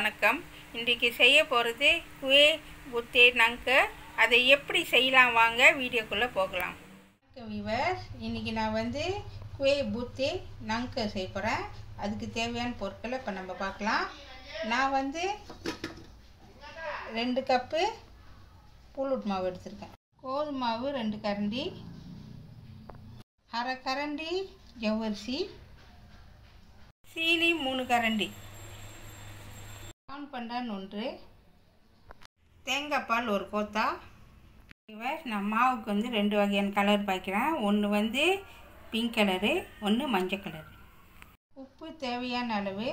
வணக்கம் இன்றைக்கி செய்ய போகிறது குவே புத்தே நங்க அதை எப்படி செய்யலாம் வாங்க வீடியோக்குள்ளே போகலாம் விவர்ஸ் இன்றைக்கி நான் வந்து குவே புத்தே நங்க செய்ய போகிறேன் அதுக்கு தேவையான பொருட்களை இப்போ நம்ம பார்க்கலாம் நான் வந்து ரெண்டு கப்பு புல்லுட் மாவு எடுத்திருக்கேன் கோதுமை மாவு ரெண்டு கரண்டி அரை கரண்டி ஜவ்வரிசி சீனி மூணு கரண்டி ஆன் பண்ணான் ஒன்று தேங்காய் பால் ஒரு கோத்தா இவர் நான் மாவுக்கு வந்து ரெண்டு வகையான கலர் பாய்க்கிறேன் ஒன்று வந்து பிங்க் கலரு ஒன்று மஞ்சள் கலரு உப்பு தேவையான அளவு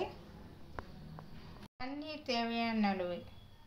தண்ணீர் தேவையான அளவு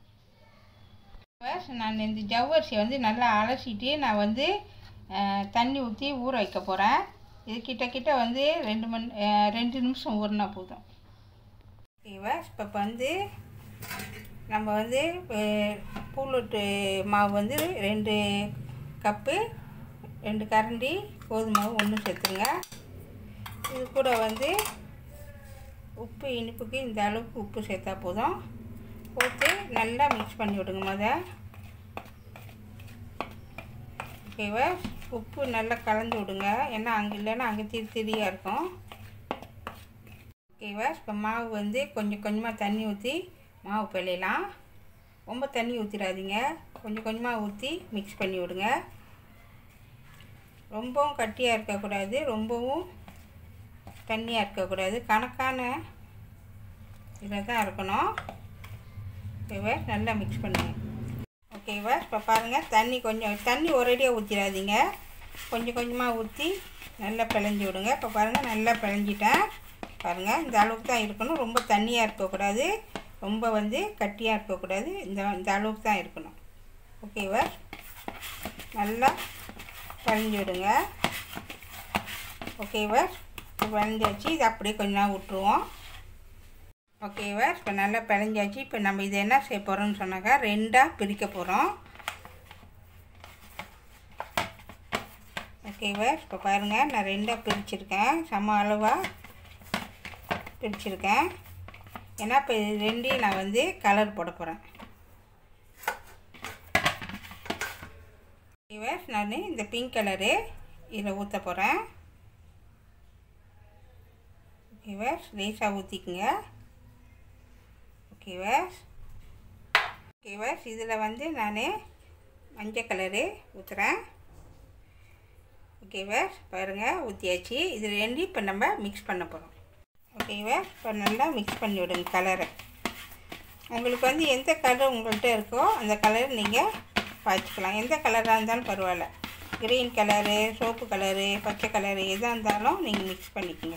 இவர் நான் இந்த ஜவ்வரிசியை வந்து நல்லா அலசிட்டு நான் வந்து அஹ், தண்ணி ஊற்றி ஊற வைக்க போகிறேன் இது கிட்ட கிட்ட வந்து ரெண்டு மணி அஹ், ரெண்டு நிமிஷம் ஊறினா போதும் ஓகேவா இப்போ வந்து நம்ம வந்து பூலொட்டு மாவு வந்து ரெண்டு கப்பு ரெண்டு கரண்டி கோதுமை மாவு ஒன்று சேர்த்துங்க இது கூட வந்து உப்பு இனிப்புக்கு இந்த அளவுக்கு உப்பு சேர்த்தா போதும் போட்டு நல்லா மிக்ஸ் பண்ணி விடுங்க முத ஓகேவா உப்பு நல்லா கலந்து விடுங்க ஏன்னா அங்கே இல்லைன்னா அங்கே திரி திரியாக இருக்கும் ஓகேவா இப்போ மாவு வந்து கொஞ்சம் கொஞ்சமாக தண்ணி ஊற்றி மாவு பிழையலாம் ரொம்ப தண்ணி ஊற்றிடாதீங்க கொஞ்சம் கொஞ்சமாக ஊற்றி மிக்ஸ் பண்ணி விடுங்க ரொம்பவும் கட்டியாக இருக்கக்கூடாது ரொம்பவும் தண்ணியாக இருக்கக்கூடாது கணக்கான இதில் தான் இருக்கணும் ஓகேவா நல்லா மிக்ஸ் பண்ணுங்க ஓகேவா இப்போ பாருங்கள் தண்ணி கொஞ்சம் தண்ணி ஒரேடியாக ஊற்றிடாதீங்க கொஞ்சம் கொஞ்சமாக ஊற்றி நல்லா பிழைஞ்சி விடுங்க இப்போ பாருங்கள் நல்லா பிழைஞ்சிட்டேன் பாருங்கள் இந்த அளவுக்கு தான் இருக்கணும் ரொம்ப தண்ணியாக இருக்கக்கூடாது ரொம்ப வந்து கட்டியாக இருக்கக்கூடாது இந்த இந்த அளவுக்கு தான் இருக்கணும் ஓகேவா நல்லா பிழைஞ்சி விடுங்க ஓகேவா இப்போ பிழைஞ்சாச்சு இது அப்படியே கொஞ்ச நேரம் விட்ருவோம் ஓகேவா இப்போ நல்லா பிழைஞ்சாச்சு இப்போ நம்ம இதை என்ன செய்ய போகிறோம்னு சொன்னாக்கா ரெண்டாக பிரிக்க போகிறோம் ஓகேவா இப்போ பாருங்கள் நான் ரெண்டாக பிரிச்சிருக்கேன் சம அளவாக பிரிச்சிருக்கேன் ஏன்னா இப்போ இது ரெண்டையும் நான் வந்து கலர் போட போகிறேன் ஓகேவா நான் இந்த பிங்க் கலரு இதில் ஊற்ற போகிறேன் ஓகேவா லேசாக ஊற்றிக்குங்க ஓகேவா ஓகேவா இதில் வந்து நான் மஞ்சள் கலரு ஊற்றுறேன் ஓகேவா பாருங்கள் ஊற்றியாச்சு இது ரெண்டையும் இப்போ நம்ம மிக்ஸ் பண்ண போகிறோம் ஓகேவா இப்போ நல்லா மிக்ஸ் பண்ணி விடுங்க கலரை உங்களுக்கு வந்து எந்த கலர் உங்கள்கிட்ட இருக்கோ அந்த கலர் நீங்கள் பாய்ச்சிக்கலாம் எந்த கலராக இருந்தாலும் பரவாயில்ல க்ரீன் கலரு சோப்பு கலரு பச்சை கலரு எதாக இருந்தாலும் நீங்கள் மிக்ஸ் பண்ணிக்கோங்க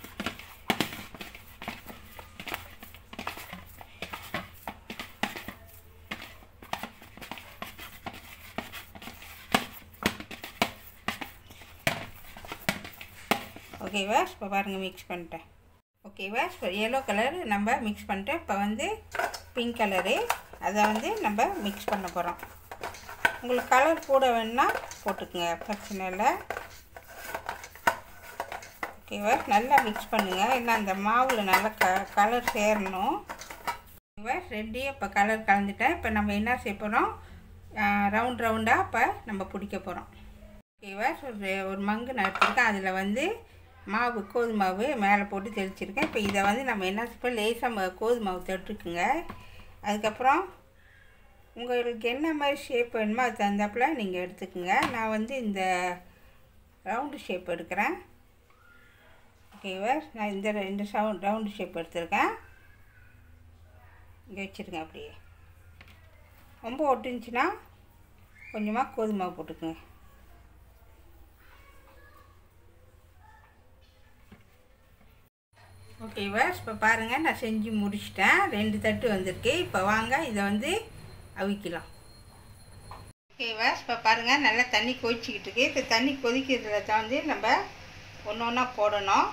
ஓகேவா இப்போ பாருங்கள் மிக்ஸ் பண்ணிட்டேன் ஓகேவா இப்போ எல்லோ கலர் நம்ம மிக்ஸ் பண்ணிட்டோம் இப்போ வந்து பிங்க் கலரு அதை வந்து நம்ம மிக்ஸ் பண்ண போகிறோம் உங்களுக்கு கலர் கூட வேணுன்னா போட்டுக்குங்க பிரச்சனை இல்லை ஓகேவா நல்லா மிக்ஸ் பண்ணுங்கள் ஏன்னா அந்த மாவில் நல்லா க கலர் சேரணும் ஓகேவா ரெண்டையும் இப்போ கலர் கலந்துட்டேன் இப்போ நம்ம என்ன செய்ய போகிறோம் ரவுண்ட் ரவுண்டாக இப்போ நம்ம பிடிக்க போகிறோம் ஓகேவா ஒரு ஒரு மங்கு நான் எடுத்துருக்கேன் அதில் வந்து மாவு கோதுமை மாவு மேலே போட்டு தெளிச்சிருக்கேன் இப்போ இதை வந்து நம்ம என்ன இப்போ லேசாக கோதுமை மாவு தொட்டுக்குங்க அதுக்கப்புறம் உங்களுக்கு என்ன மாதிரி ஷேப் வேணுமோ அது தகுந்தாப்புல நீங்கள் எடுத்துக்கோங்க நான் வந்து இந்த ரவுண்டு ஷேப் எடுக்கிறேன் ஓகேவா நான் இந்த இந்த சவுண்ட் ரவுண்டு ஷேப் எடுத்திருக்கேன் இங்கே வச்சுருங்க அப்படியே ரொம்ப ஒட்டுச்சுன்னா கொஞ்சமாக கோதுமை மாவு போட்டுக்குங்க ஓகேவா இப்போ பாருங்கள் நான் செஞ்சு முடிச்சிட்டேன் ரெண்டு தட்டு வந்திருக்கு இப்போ வாங்க இதை வந்து அவிக்கலாம் ஓகேவா இப்போ பாருங்கள் நல்லா தண்ணி கொதிச்சிக்கிட்டு இருக்கு இந்த தண்ணி கொதிக்கிறதுல தான் வந்து நம்ம ஒன்று ஒன்றா போடணும்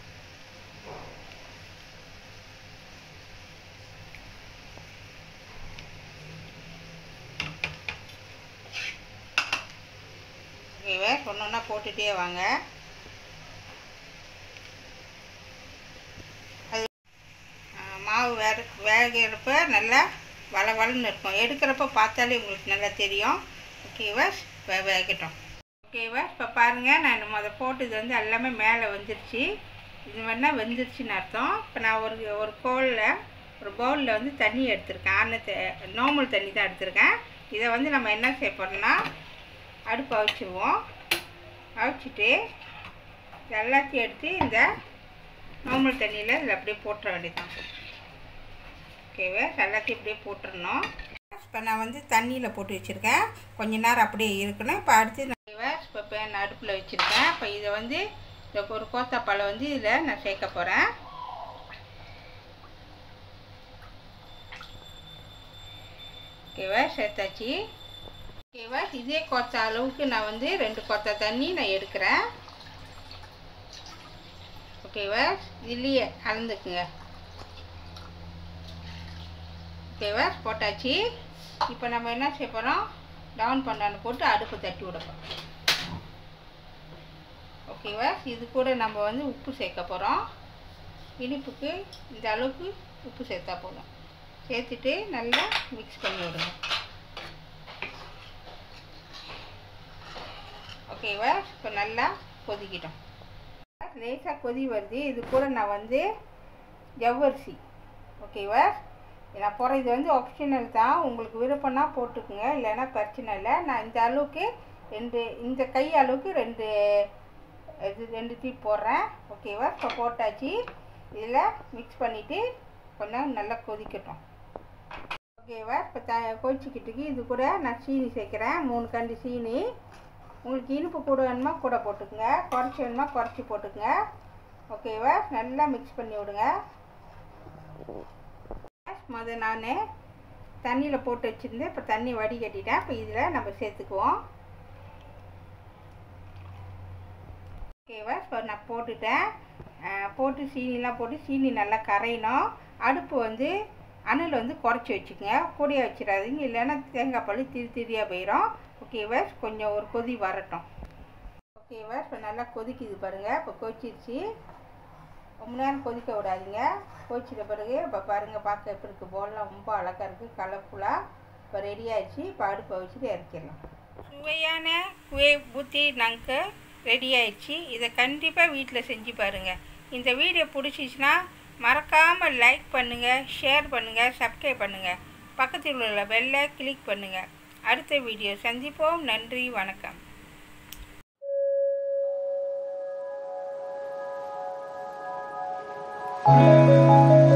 ஓகேவா ஒன்று ஒன்றா போட்டுகிட்டே வாங்க மாவு வேறு வேக வேகிறப்ப நல்லா வள வளன்னு இருக்கும் எடுக்கிறப்ப பார்த்தாலே உங்களுக்கு நல்லா தெரியும் ஓகேவா வே வேகட்டும் ஓகேவா இப்போ பாருங்கள் நான் முத போட்டது வந்து எல்லாமே மேலே வந்துருச்சு இது வேணால் வெந்துருச்சுன்னு அர்த்தம் இப்போ நான் ஒரு ஒரு கோலில் ஒரு பவுலில் வந்து தண்ணி எடுத்திருக்கேன் ஆன நார்மல் தண்ணி தான் எடுத்திருக்கேன் இதை வந்து நம்ம என்ன செய்ய போகிறோம்னா அடுப்பு அவிச்சிருவோம் அவிச்சிட்டு இது எல்லாத்தையும் எடுத்து இந்த நார்மல் தண்ணியில் இதில் அப்படியே போட்டுற வேண்டியதுதான் ஓகேவா எல்லாத்தையும் இப்படியே போட்டுடணும் இப்போ நான் வந்து தண்ணியில் போட்டு வச்சுருக்கேன் கொஞ்ச நேரம் அப்படியே இருக்கணும் இப்போ அடுத்து நான் இப்போ பேன் அடுப்பில் வச்சுருக்கேன் இப்போ இதை வந்து இந்த ஒரு கோத்தாப்பாலை வந்து இதில் நான் சேர்க்க போகிறேன் ஓகேவா சேர்த்தாச்சு ஓகேவா இதே கொத்த அளவுக்கு நான் வந்து ரெண்டு கொத்த தண்ணி நான் எடுக்கிறேன் ஓகேவா இதுலேயே அளந்துக்குங்க ஓகேவா போட்டாச்சு இப்போ நம்ம என்ன செய்ய போகிறோம் டவுன் பண்ணான்னு போட்டு அடுப்பு தட்டி விடப்போம் ஓகேவா இது கூட நம்ம வந்து உப்பு சேர்க்க போகிறோம் இனிப்புக்கு இந்த அளவுக்கு உப்பு சேர்த்தா போதும் சேர்த்துட்டு நல்லா மிக்ஸ் பண்ணி விடுங்க ஓகேவா இப்போ நல்லா கொதிக்கிட்டோம் லேசாக கொதி வருது இது கூட நான் வந்து ஜவ்வரிசி ஓகேவா நான் போகிற இது வந்து ஆப்ஷனல் தான் உங்களுக்கு விருப்பம்னா போட்டுக்குங்க இல்லைன்னா பிரச்சனை இல்லை நான் இந்த அளவுக்கு ரெண்டு இந்த கை அளவுக்கு ரெண்டு இது ரெண்டு டீ போடுறேன் ஓகேவா இப்போ போட்டாச்சு இதில் மிக்ஸ் பண்ணிவிட்டு கொஞ்சம் நல்லா கொதிக்கட்டும் ஓகேவா இப்போ த கொதிச்சிக்கிட்டுக்கு இது கூட நான் சீனி சேர்க்குறேன் மூணு கண்டு சீனி உங்களுக்கு இனிப்பு கூட வேணுமா கூட போட்டுக்குங்க குறைச்சி வேணுமா குறைச்சி போட்டுக்குங்க ஓகேவா நல்லா மிக்ஸ் பண்ணி விடுங்க முத நான் தண்ணியில் போட்டு வச்சுருந்தேன் இப்போ தண்ணி வடிகட்டிட்டேன் இப்போ இதில் நம்ம சேர்த்துக்குவோம் ஓகேவா இப்போ நான் போட்டுட்டேன் போட்டு சீனிலாம் போட்டு சீனி நல்லா கரையணும் அடுப்பு வந்து அனல் வந்து குறைச்சி வச்சுக்கோங்க கூடிய வச்சிடாதீங்க இல்லைன்னா தேங்காய் பால் திரி திரியாக போயிடும் ஓகேவா கொஞ்சம் ஒரு கொதி வரட்டும் ஓகேவா இப்போ நல்லா கொதிக்குது பாருங்கள் இப்போ கொதிச்சிருச்சு ரொம்ப நேரம் கொதிக்க விடாதீங்க கொதிச்சிட்ட பிறகு இப்போ பாருங்கள் பார்க்க எப்படி இருக்குது போல்லாம் ரொம்ப அழகாக இருக்குது கலர்ஃபுல்லாக இப்போ ரெடி ஆயிடுச்சு இப்போ அடுப்பை வச்சுட்டு இறக்கிடலாம் சுவையான குவே பூத்தி நாங்கள் ரெடி ஆயிடுச்சு இதை கண்டிப்பாக வீட்டில் செஞ்சு பாருங்கள் இந்த வீடியோ பிடிச்சிச்சின்னா மறக்காமல் லைக் பண்ணுங்கள் ஷேர் பண்ணுங்கள் சப்ஸ்கிரைப் பண்ணுங்கள் பக்கத்தில் உள்ள பெல்லை கிளிக் பண்ணுங்கள் அடுத்த வீடியோ சந்திப்போம் நன்றி வணக்கம் Thank you.